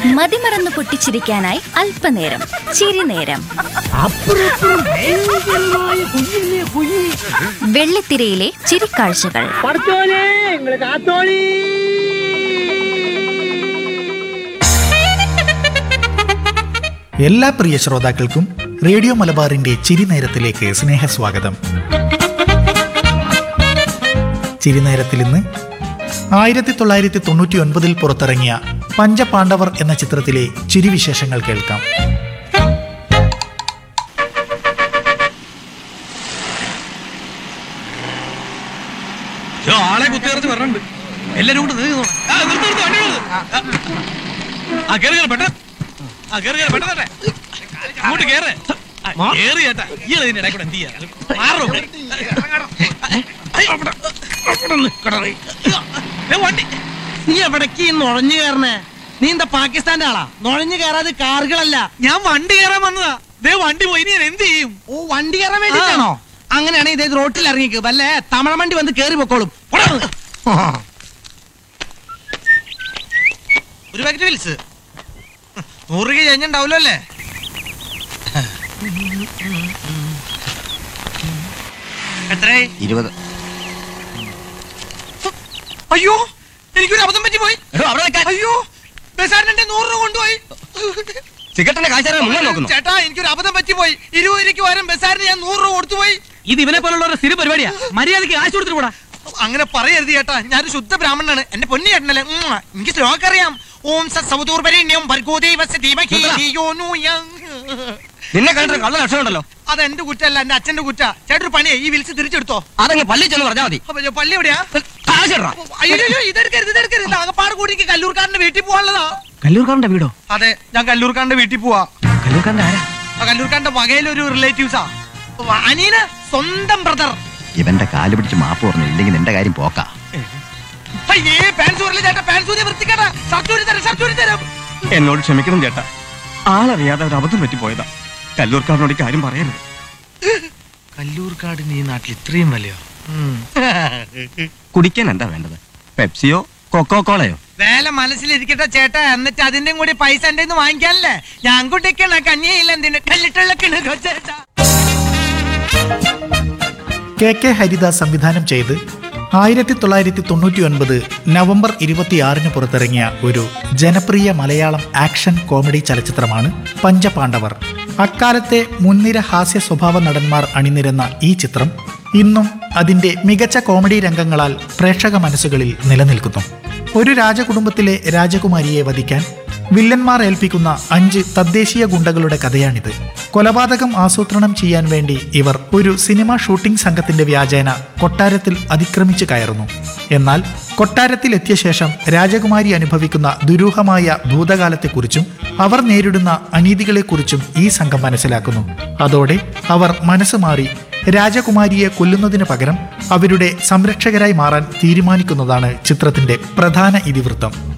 മതിമറന്ന് പൊട്ടിച്ചിരിക്കാനായി അല്പനേരം ചിരിനേരം വെള്ളിത്തിരയിലെ ചിരിക്കാഴ്ചകൾ പഠിച്ചോനെ നിങ്ങള് കാത്തോളി എല്ലാ പ്രിയ ശ്രോതാക്കൾക്കും റേഡിയോ മലബാറിന്റെ ചിരിനേരത്തിലേക്ക് സ്നേഹസ്വാഗതം ചിരിനേരത്തിൽ ഇന്ന് ആയിരത്തി തൊള്ളായിരത്തി തൊണ്ണൂറ്റി ഒൻപതിൽ പുറത്തിറങ്ങിയ പഞ്ചപാണ്ഡവർ എന്ന ചിത്രത്തിലെ ചിരിവിശേഷങ്ങൾ കേൾക്കാം യ്യോ, ആളെ കുത്തിയറച്ച് വരണുണ്ട് എല്ലാരും കൂടെ നീങ്ങി നോക്ക്. ആ, നിർത്ത്, നിർത്ത്, വണ്ടി നിർത്ത്. ആ, കേറ്, കേറ്, പെട്ടെന്ന്. ആ, കേറ്, കേറ്, പെട്ടെന്ന് വരട്ടെ. അങ്ങോട്ട് കേറ്. ആ, കേറ് ചേട്ടാ. ഇയാള് ഇതിന്റെ ഇടയിൽ കൂടെ എന്ത് ചെയ്യാ? മാറോ. ഐ, അവിടെ, അവിടെ നിക്കടാ നീ. ദേ വണ്ടി. നീ എവിടേക്ക് ഈ നുഴഞ്ഞു കയറണേ നീ എന്താ പാകിസ്ഥാന്റെ ആളാ നുഴഞ്ഞു കയറാതെ കാറുകളല്ല ഞാൻ വണ്ടി കയറാൻ വന്നതാ ദേ വണ്ടി പോയി ഇനി ഞാൻ എന്ത് ചെയ്യും ഓ വണ്ടി കയറാൻ വേണ്ടിട്ടാണോ അങ്ങനെയാണെങ്കിൽ ഇതേ റോട്ടിൽ ഇറങ്ങിക്ക് വല്ലേ തമിഴ വണ്ടി വന്ന് കേറി പൊക്കോളും പോടാ. ഒരു പാക്കറ്റ് വിൽസ് നൂറ് രൂപ കഴിഞ്ഞുണ്ടാവല്ലോ അല്ലേ എത്രയായി ഇരുപത് അയ്യോ എനിക്കൊരു അബദ്ധം പറ്റി പോയി അയ്യോ ബസാറിന്റെ നൂറ് രൂപ കൊണ്ടുപോയി സിഗരറ്റിന്റെ കാശാരെ മുന്നേ നോക്കുന്നു ചേട്ടാ എനിക്കൊരു അബദ്ധം പറ്റി പോയി ഇരുപത് രൂപയ്ക്ക് പകരം ബസാറിന് ഞാൻ നൂറ് രൂപ കൊടുത്തു പോയി ഇത് ഇവനെ പോലുള്ളവരുടെ സ്ഥിര പരിപാടിയാ മര്യാദക്ക് കാശ് കൊടുത്തിട്ട് പോടാ അങ്ങനെ പറയരുത് ചേട്ടാ ഞാനൊരു ശുദ്ധ ബ്രാഹ്മണനാണ് എന്റെ പൊന്നു ചേട്ടനല്ലേ ഉം, എനിക്ക് ശ്ലോകം അറിയാം ഓം സത്സവതൂർപരണ്യം ഭർഗോദേവസ്യ ധീമഹി ധിയോ യോ യങ്. നിന്നെ കണ്ടിട്ട് കള്ള ലക്ഷണം ഉണ്ടല്ലോ അത് എന്റെ കുറ്റല്ല എന്റെ അച്ഛന്റെ കുറ്റ ചേട്ടൊരു പണിയെ ഈ വിളിച്ച് തിരിച്ചെടുത്തോ അതങ്ങ് പള്ളി ചെന്ന് പറഞ്ഞാൽ മതി അപ്പൊ ഞാൻ പള്ളി എവിടെയാ കാശിടറാ അയ്യോ അയ്യോ, ഇതെടുക്കരുത് ഇതെടുക്കരുത് ആകപ്പാട് കൂടി എനിക്ക് കല്ലൂർക്കാരന്റെ വീട്ടിൽ പോകാനുള്ളതാ കല്ലൂർക്കാരന്റെ വീടോ അതെ ഞാൻ കല്ലൂർക്കാരന്റെ വീട്ടിൽ പോവാ കല്ലൂർക്കാരന്റെ ആരാ ആ കല്ലൂർക്കാരന്റെ വകയിലൊരു റിലേറ്റീവ്സാ അനീന സ്വന്തം ബ്രദർ ഇവന്റെ കാല് പിടിച്ച് മാപ്പ് പറഞ്ഞു ഇല്ലെങ്കിൽ നിന്റെ കാര്യം പോക്കാ അയ്യേ പാൻസ് ഊരില്ല ചേട്ടാ പാൻസ് ഊരിയ വൃത്തിക്കേട്ടാ ഷർട്ട് ഊരി തരാം ഷർട്ട് ഊരി തരാം എന്നോട് ക്ഷമിക്കണം ചേട്ടാ ആളറിയാതെ ഒരു അബദ്ധം പറ്റിപ്പോയതാ കല്ലൂർക്കാരനോട് ഈ കാര്യം പറയരുത് കല്ലൂർക്കാടിന് ഈ നാട്ടിൽ ഇത്രയും വിലയോ കുടിക്കാൻ എന്താ വേണ്ടത് പെപ്സിയോ കൊക്കോ കോളയോ വേല മനസ്സിലിരിക്കട്ടെ ചേട്ടാ എന്നിട്ട് അതിന്റെയും കൂടി പൈസ എന്റെ നിന്ന് വാങ്ങിക്കാനല്ലേ ഞാൻ കുട്ടിക്കണ കഞ്ഞിയില്ല എന്തിന് കല്ലിട്ടുള്ള ചേട്ടാ കെ കെ ഹരിദാസ് സംവിധാനം ചെയ്ത് ആയിരത്തി തൊള്ളായിരത്തി തൊണ്ണൂറ്റി ഒൻപത് നവംബർ ഇരുപത്തിയാറിന് പുറത്തിറങ്ങിയ ഒരു ജനപ്രിയ മലയാളം ആക്ഷൻ കോമഡി ചലച്ചിത്രമാണ് പഞ്ചപാണ്ഡവർ അക്കാലത്തെ മുൻനിര ഹാസ്യ സ്വഭാവ നടന്മാർ അണിനിരന്ന ഈ ചിത്രം ഇന്നും അതിന്റെ മികച്ച കോമഡി രംഗങ്ങളാൽ പ്രേക്ഷക മനസ്സുകളിൽ നിലനിൽക്കുന്നു ഒരു രാജകുടുംബത്തിലെ രാജകുമാരിയെ വധിക്കാൻ വില്ലന്മാർ ഏൽപ്പിക്കുന്ന അഞ്ച് തദ്ദേശീയ ഗുണ്ടകളുടെ കഥയാണിത് കൊലപാതകം ആസൂത്രണം ചെയ്യാൻ വേണ്ടി ഇവർ ഒരു സിനിമ ഷൂട്ടിംഗ് സംഘത്തിന്റെ വ്യാജേന കൊട്ടാരത്തിൽ അതിക്രമിച്ചു കയറുന്നു എന്നാൽ കൊട്ടാരത്തിൽ എത്തിയ ശേഷം രാജകുമാരി അനുഭവിക്കുന്ന ദുരൂഹമായ ഭൂതകാലത്തെക്കുറിച്ചും അവർ നേരിടുന്ന അനീതികളെക്കുറിച്ചും ഈ സംഘം മനസ്സിലാക്കുന്നു അതോടെ അവർ മനസ്സ് മാറി രാജകുമാരിയെ കൊല്ലുന്നതിന് പകരം അവരുടെ സംരക്ഷകരായി മാറാൻ തീരുമാനിക്കുന്നതാണ് ചിത്രത്തിന്റെ പ്രധാന ഇതിവൃത്തം